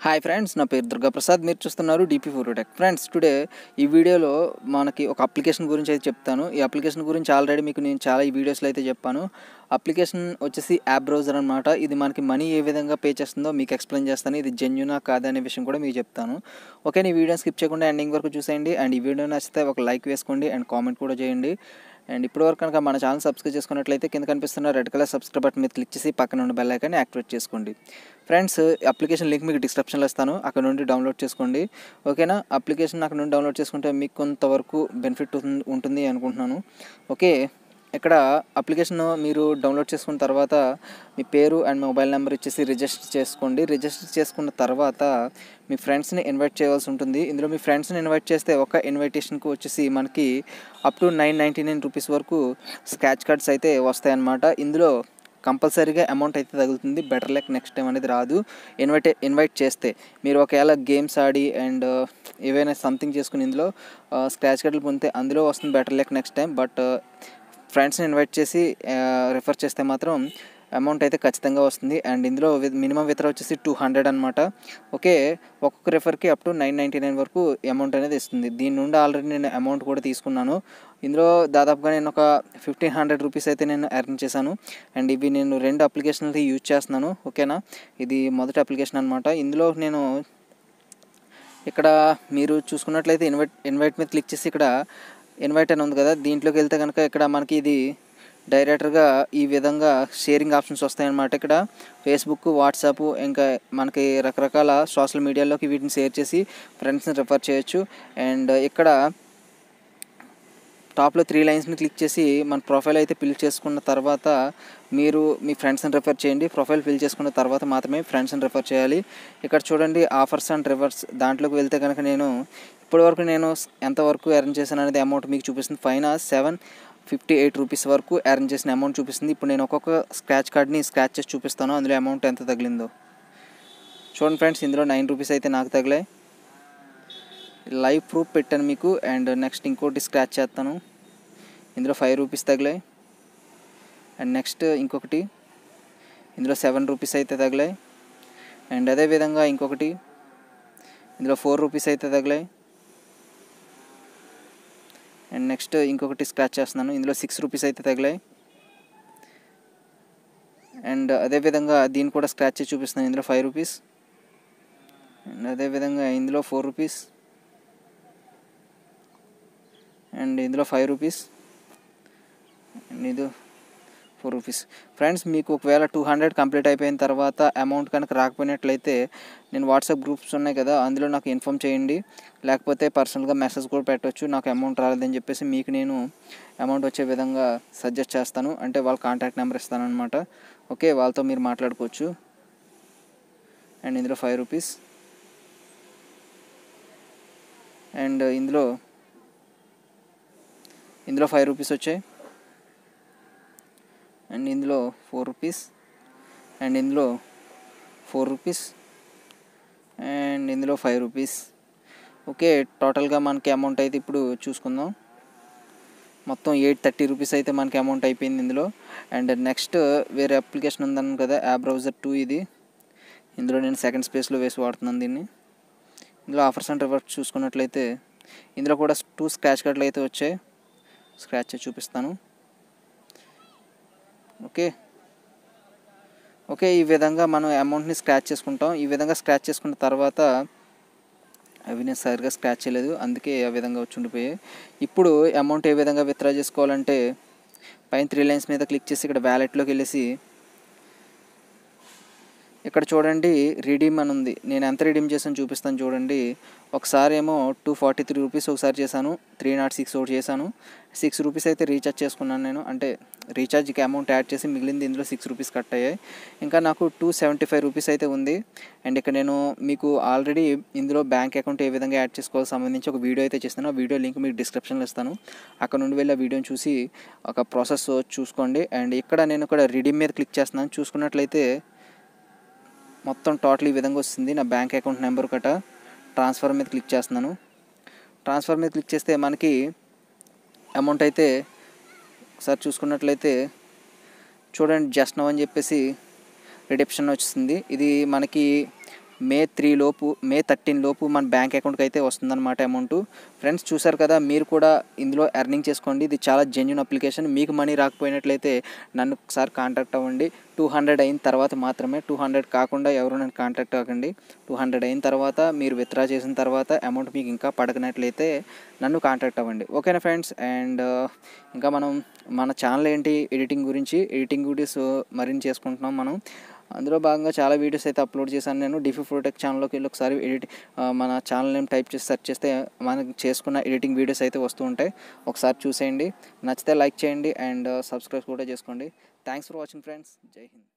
hi friends నా పేరు దుర్గాప్రసాద్ మీరు చూస్తున్నారు డీపీ ఫోటోటెక్ ఫ్రెండ్స్ టుడే ఈ వీడియోలో మనకి ఒక అప్లికేషన్ గురించి అయితే చెప్తాను ఈ అప్లికేషన్ గురించి ఆల్రెడీ మీకు నేను చాలా ఈ వీడియోస్లో అయితే చెప్పాను అప్లికేషన్ వచ్చేసి యాప్ బ్రౌజర్ అనమాట ఇది మనకి మనీ ఏ విధంగా పే చేస్తుందో మీకు ఎక్స్ప్లెయిన్ చేస్తాను ఇది జెన్యునా కాదా అనే విషయం కూడా మీకు చెప్తాను ఓకే ఈ వీడియో స్కిప్ చేయకుండా ఎండింగ్ వరకు చూసేయండి అండ్ ఈ వీడియో నచ్చితే ఒక లైక్ వేసుకోండి అండ్ కామెంట్ కూడా చేయండి అండ్ ఇప్పటివరకు కనుక మన ఛానల్ సబ్స్క్రైబ్ చేసుకున్నట్లయితే కింద కనిపిస్తున్న రెడ్ కలర్ సబ్స్క్రైబ్ బటన్ మీద క్లిక్ చేసి పక్కన ఉన్న బెల్ ఐకాన్ని యాక్టివేట్ చేసుకోండి ఫ్రెండ్స్ అప్లికేషన్ లింక్ మీకు డిస్క్రిప్షన్లో ఇస్తాను అక్కడ నుండి డౌన్లోడ్ చేసుకోండి ఓకేనా అప్లికేషన్ అక్కడ నుండి డౌన్లోడ్ చేసుకుంటే మీకు కొంతవరకు బెనిఫిట్ ఉంటుంది అనుకుంటున్నాను ఓకే ఇక్కడ అప్లికేషన్ మీరు డౌన్లోడ్ చేసుకున్న తర్వాత మీ పేరు అండ్ మొబైల్ నెంబర్ ఇచ్చేసి రిజిస్టర్ చేసుకోండి రిజిస్టర్ చేసుకున్న తర్వాత మీ ఫ్రెండ్స్ని ఇన్వైట్ చేయవలసి ఉంటుంది ఇందులో మీ ఫ్రెండ్స్ని ఇన్వైట్ చేస్తే ఒక ఇన్విటేషన్కి వచ్చేసి మనకి up to nine ninety nine rupees వరకు స్క్రాచ్ కార్డ్స్ అయితే వస్తాయన్నమాట ఇందులో కంపల్సరీగా అమౌంట్ అయితే తగులుతుంది బెటర్ లైక్ నెక్స్ట్ టైం అనేది రాదు ఇన్వైట్ ఇన్వైట్ చేస్తే మీరు ఒకవేళ గేమ్స్ ఆడి అండ్ ఏవైనా సంథింగ్ చేసుకుని ఇందులో స్క్రాచ్ కార్డులు పొందితే అందులో వస్తుంది better like next time but ఫ్రెండ్స్ని ఇన్వైట్ చేసి రిఫర్ చేస్తే మాత్రం అమౌంట్ అయితే ఖచ్చితంగా వస్తుంది అండ్ ఇందులో మినిమం విత్ర వచ్చేసి టూ హండ్రెడ్ అనమాట ఓకే ఒక్కొక్క రిఫర్కి up to nine ninety nine వరకు అమౌంట్ అనేది ఇస్తుంది దీని నుండి ఆల్రెడీ నేను అమౌంట్ కూడా తీసుకున్నాను ఇందులో దాదాపుగా నేను ఒక ఫిఫ్టీన్ హండ్రెడ్ రూపీస్ అయితే నేను ఎర్న్ చేశాను అండ్ ఇవి నేను రెండు అప్లికేషన్లు యూజ్ చేస్తున్నాను ఓకేనా ఇది మొదటి అప్లికేషన్ అనమాట ఇందులో నేను ఇక్కడ మీరు చూసుకున్నట్లయితే ఇన్వైట్ ఇన్వైట్ మీద క్లిక్ చేసి ఇక్కడ ఇన్వైట్ అని ఉంది కదా దీంట్లోకి వెళ్తే కనుక ఇక్కడ మనకి ఇది డైరెక్టర్గా ఈ విధంగా షేరింగ్ ఆప్షన్స్ వస్తాయన్నమాట ఇక్కడ ఫేస్బుక్ వాట్సాప్ ఇంకా మనకి రకరకాల సోషల్ మీడియాలోకి వీటిని షేర్ చేసి ఫ్రెండ్స్ని రిఫర్ చేయొచ్చు అండ్ ఇక్కడ టాప్లో త్రీ లైన్స్ని క్లిక్ చేసి మన ప్రొఫైల్ అయితే ఫిల్ చేసుకున్న తర్వాత మీరు మీ ఫ్రెండ్స్ని రిఫర్ చేయండి ప్రొఫైల్ ఫిల్ చేసుకున్న తర్వాత మాత్రమే ఫ్రెండ్స్ని రిఫర్ చేయాలి ఇక్కడ చూడండి ఆఫర్స్ అండ్ రివర్స్ దాంట్లోకి వెళ్తే కనుక నేను ఇప్పటివరకు నేను ఎంతవరకు ఎర్న్ చేశాను అనేది అమౌంట్ మీకు చూపిస్తుంది పైన సెవెన్ ఫిఫ్టీ ఎయిట్ రూపీస్ వరకు ఎర్న్ చేసిన అమౌంట్ చూపిస్తుంది ఇప్పుడు నేను ఒక్కొక్క స్క్రాచ్ కార్డ్ని స్క్రాచ్ చేసి చూపిస్తాను అందులో అమౌంట్ ఎంత తగిలిందో చూడండి ఫ్రెండ్స్ ఇందులో నైన్ రూపీస్ అయితే నాకు తగిలాయి లైవ్ ప్రూఫ్ పెట్టాను మీకు అండ్ నెక్స్ట్ ఇంకోటి స్క్రాచ్ చేస్తాను ఇందులో ఫైవ్ రూపీస్ తగిలాయి అండ్ నెక్స్ట్ ఇంకొకటి ఇందులో సెవెన్ రూపీస్ అయితే తగిలాయి అండ్ అదేవిధంగా ఇంకొకటి ఇందులో ఫోర్ రూపీస్ అయితే తగిలాయి అండ్ నెక్స్ట్ ఇంకొకటి స్క్రాచ్ చేస్తున్నాను ఇందులో సిక్స్ రూపీస్ అయితే తగిలాయి అండ్ అదేవిధంగా దీన్ని కూడా స్క్రాచ్ చేసి చూపిస్తున్నాను ఇందులో ఫైవ్ రూపీస్ అండ్ అదేవిధంగా ఇందులో ఫోర్ రూపీస్ అండ్ ఇందులో ఫైవ్ రూపీస్ అండ్ ఇది ఫోర్ రూపీస్ ఫ్రెండ్స్ మీకు ఒకవేళ టూ హండ్రెడ్ కంప్లీట్ అయిపోయిన తర్వాత అమౌంట్ కనుక రాకపోయినట్లయితే నేను వాట్సాప్ గ్రూప్స్ ఉన్నాయి కదా అందులో నాకు ఇన్ఫామ్ చేయండి లేకపోతే పర్సనల్గా మెసేజ్ కూడా పెట్టవచ్చు నాకు అమౌంట్ రాలేదని చెప్పేసి మీకు నేను అమౌంట్ వచ్చే విధంగా సజెస్ట్ చేస్తాను అంటే వాళ్ళ కాంటాక్ట్ నెంబర్ ఇస్తాను అనమాట ఓకే వాళ్ళతో మీరు మాట్లాడుకోవచ్చు అండ్ ఇందులో ఫైవ్ రూపీస్ అండ్ ఇందులో ఇందులో ఫైవ్ రూపీస్ వచ్చాయి అండ్ ఇందులో ఫోర్ రూపీస్ అండ్ ఇందులో ఫోర్ రూపీస్ అండ్ ఇందులో ఫైవ్ రూపీస్ ఓకే టోటల్గా మనకి అమౌంట్ అయితే ఇప్పుడు చూసుకుందాం మొత్తం ఎయిట్ థర్టీ రూపీస్ అయితే మనకి అమౌంట్ అయిపోయింది ఇందులో అండ్ నెక్స్ట్ వేరే అప్లికేషన్ ఉందన్నాను కదా యాప్ బ్రౌజర్ టూ ఇది ఇందులో నేను సెకండ్ స్పేస్లో వేసి వాడుతున్నాను దీన్ని ఇందులో ఆఫర్స్ అండ్ రివర్స్ చూసుకున్నట్లయితే ఇందులో కూడా టూ స్క్రాచ్ కార్డులు అయితే వచ్చాయి స్క్రాచ్ చూపిస్తాను ఓకే ఓకే ఈ విధంగా మనం అమౌంట్ని స్క్రాచ్ చేసుకుంటాం ఈ విధంగా స్క్రాచ్ చేసుకున్న తర్వాత అవి నేను సరిగ్గా స్క్రాచ్ చేయలేదు అందుకే ఆ విధంగా వచ్చి ఉండిపోయాయి ఇప్పుడు అమౌంట్ ఏ విధంగా విత్డ్రా చేసుకోవాలంటే పైన త్రీ లైన్స్ మీద క్లిక్ చేసి ఇక్కడ వ్యాలెట్లోకి వెళ్ళేసి ఇక్కడ చూడండి రిడీమ్ అని ఉంది నేను ఎంత రిడీమ్ చేసాను చూపిస్తాను చూడండి ఒకసారి ఏమో టూ ఫార్టీ త్రీ రూపీస్ ఒకసారి చేశాను త్రీ నాట్ సిక్స్ ఒకటి చేశాను సిక్స్ రూపీస్ అయితే రీఛార్జ్ చేసుకున్నాను నేను అంటే రీఛార్జ్కి అమౌంట్ యాడ్ చేసి మిగిలింది ఇందులో సిక్స్ రూపీస్ కట్ అయ్యాయి ఇంకా నాకు టూ సెవెంటీ ఫైవ్ రూపీస్ అయితే ఉంది అండ్ ఇక్కడ నేను మీకు ఆల్రెడీ ఇందులో బ్యాంక్ అకౌంట్ ఏ విధంగా యాడ్ చేసుకోవాలో సంబంధించి ఒక వీడియో అయితే చేస్తాను ఆ వీడియో లింక్ మీకు డిస్క్రిప్షన్లో ఇస్తాను అక్కడ నుండి వెళ్ళి ఆ వీడియోని చూసి ఒక ప్రాసెస్ చూసుకోండి అండ్ ఇక్కడ నేను ఇక్కడ రిడీమ్ మీద క్లిక్ చేస్తున్నాను చూసుకున్నట్లయితే మొత్తం టోటల్ ఈ విధంగా వస్తుంది నా బ్యాంక్ అకౌంట్ నెంబర్ కట ట్రాన్స్ఫర్ మీద క్లిక్ చేస్తున్నాను ట్రాన్స్ఫర్ మీద క్లిక్ చేస్తే మనకి అమౌంట్ అయితే ఒకసారి చూసుకున్నట్లయితే చూడండి జస్ట్ నవ్ అని చెప్పేసి రిడెప్షన్ వచ్చింది ఇది మనకి మే త్రీ లోపు మే థర్టీన్ లోపు మన బ్యాంక్ అకౌంట్కి అయితే వస్తుందన్నమాట అమౌంట్ ఫ్రెండ్స్ చూసారు కదా మీరు కూడా ఇందులో ఎర్నింగ్ చేసుకోండి ఇది చాలా జెన్యున్ అప్లికేషన్ మీకు మనీ రాకపోయినట్లయితే నన్ను ఒకసారి కాంటాక్ట్ అవ్వండి టూ హండ్రెడ్ అయిన తర్వాత మాత్రమే టూ హండ్రెడ్ కాకుండా ఎవరు నన్ను కాంటాక్ట్ అవ్వకండి టూ హండ్రెడ్ అయిన తర్వాత మీరు విత్డ్రా చేసిన తర్వాత అమౌంట్ మీకు ఇంకా పడకనట్లయితే నన్ను కాంటాక్ట్ అవ్వండి ఓకేనా ఫ్రెండ్స్ అండ్ ఇంకా మనం మన ఛానల్ ఏంటి ఎడిటింగ్ గురించి ఎడిటింగ్ వీడియోస్ మరిన్ని చేసుకుంటున్నాం మనం అందులో భాగంగా చాలా వీడియోస్ అయితే అప్లోడ్ చేశాను నేను డిఫీ ఫోటెక్ ఛానల్లోకి వెళ్ళి ఒకసారి ఎడిట్ మన ఛానల్ నేమ్ టైప్ చేసి సెర్చ్ చేస్తే మనకి చేసుకున్న ఎడిటింగ్ వీడియోస్ అయితే వస్తూ ఉంటాయి ఒకసారి చూసేయండి నచ్చితే లైక్ చేయండి అండ్ సబ్స్క్రైబ్ కూడా చేసుకోండి థ్యాంక్స్ ఫర్ వాచింగ్ ఫ్రెండ్స్ జై హింద్